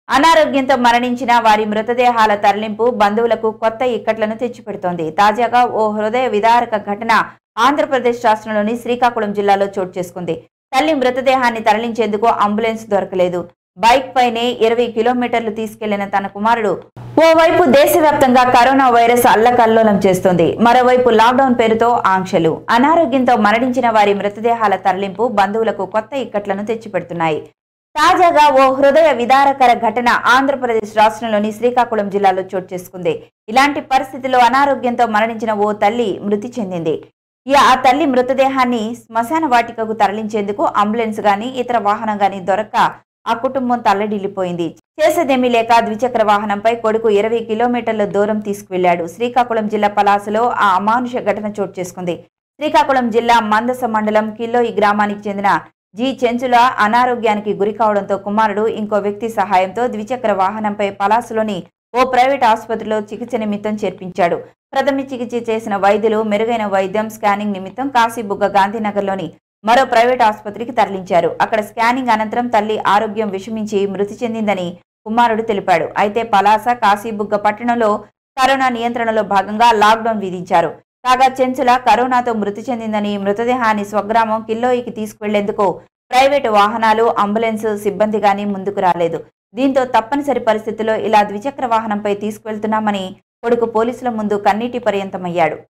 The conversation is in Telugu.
అనారోగ్యంతో మరణించిన వారి మృతదేహాల తరలింపు బంధువులకు కొత్త ఇక్కట్లను తెచ్చిపెడుతోంది తాజాగా ఓ హృదయ విదారక ఘటన ఆంధ్రప్రదేశ్ రాష్ట్రంలోని శ్రీకాకుళం జిల్లాలో చోటు చేసుకుంది తల్లి మృతదేహాన్ని తరలించేందుకు అంబులెన్స్ దొరకలేదు బైక్ పైనే ఇరవై కిలోమీటర్లు తీసుకెళ్లిన తన కుమారుడు ఓవైపు దేశవ్యాప్తంగా కరోనా వైరస్ అల్లకల్లోలం చేస్తోంది మరోవైపు లాక్డౌన్ పేరుతో ఆంక్షలు అనారోగ్యంతో మరణించిన వారి మృతదేహాల తరలింపు బంధువులకు కొత్త ఇక్కట్లను తెచ్చిపెడుతున్నాయి తాజాగా ఓ హృదయ విదారకర ఘటన ఆంధ్రప్రదేశ్ రాష్ట్రంలోని శ్రీకాకుళం జిల్లాలో చోటు చేసుకుంది ఇలాంటి పరిస్థితిలో అనారోగ్యంతో మరణించిన ఓ తల్లి మృతి చెందింది ఇక ఆ తల్లి మృతదేహాన్ని శ్మశాన వాటికకు తరలించేందుకు అంబులెన్స్ గాని ఇతర వాహనం గాని దొరక్క ఆ కుటుంబం తల్లడిల్లిపోయింది చేసేదేమీ లేక ద్విచక్ర వాహనంపై కొడుకు ఇరవై కిలోమీటర్ల దూరం తీసుకువెళ్లాడు శ్రీకాకుళం జిల్లా పలాసలో ఆ అమానుష ఘటన చోటు చేసుకుంది శ్రీకాకుళం జిల్లా మందస మండలం కిల్లోయి గ్రామానికి చెందిన జి చెంచుల అనారోగ్యానికి గురి కావడంతో కుమారుడు ఇంకో వ్యక్తి సహాయంతో ద్విచక్ర వాహనంపై పలాసలోని ఓ ప్రైవేట్ ఆసుపత్రిలో చికిత్స నిమిత్తం చేర్పించాడు ప్రథమ చికిత్స చేసిన వైద్యులు మెరుగైన వైద్యం స్కానింగ్ నిమిత్తం కాశీబుగ్గ గాంధీనగర్లోని మరో ప్రైవేట్ ఆసుపత్రికి తరలించారు అక్కడ స్కానింగ్ అనంతరం తల్లి ఆరోగ్యం విషమించి మృతి చెందిందని కుమారుడు తెలిపాడు అయితే పలాస కాశీబుగ్గ పట్టణంలో కరోనా నియంత్రణలో భాగంగా లాక్డౌన్ విధించారు కాగా చెంచుల కరోనాతో మృతి చెందిందని మృతదేహాన్ని స్వగ్రామం కిల్లోయికి తీసుకువెళ్లేందుకు ప్రైవేటు వాహనాలు అంబులెన్స్ సిబ్బంది గాని ముందుకు రాలేదు దీంతో తప్పనిసరి పరిస్థితుల్లో ఇలా ద్విచక్ర వాహనంపై తీసుకువెళ్తున్నామని కొడుకు పోలీసుల ముందు కన్నీటి పర్యంతమయ్యాడు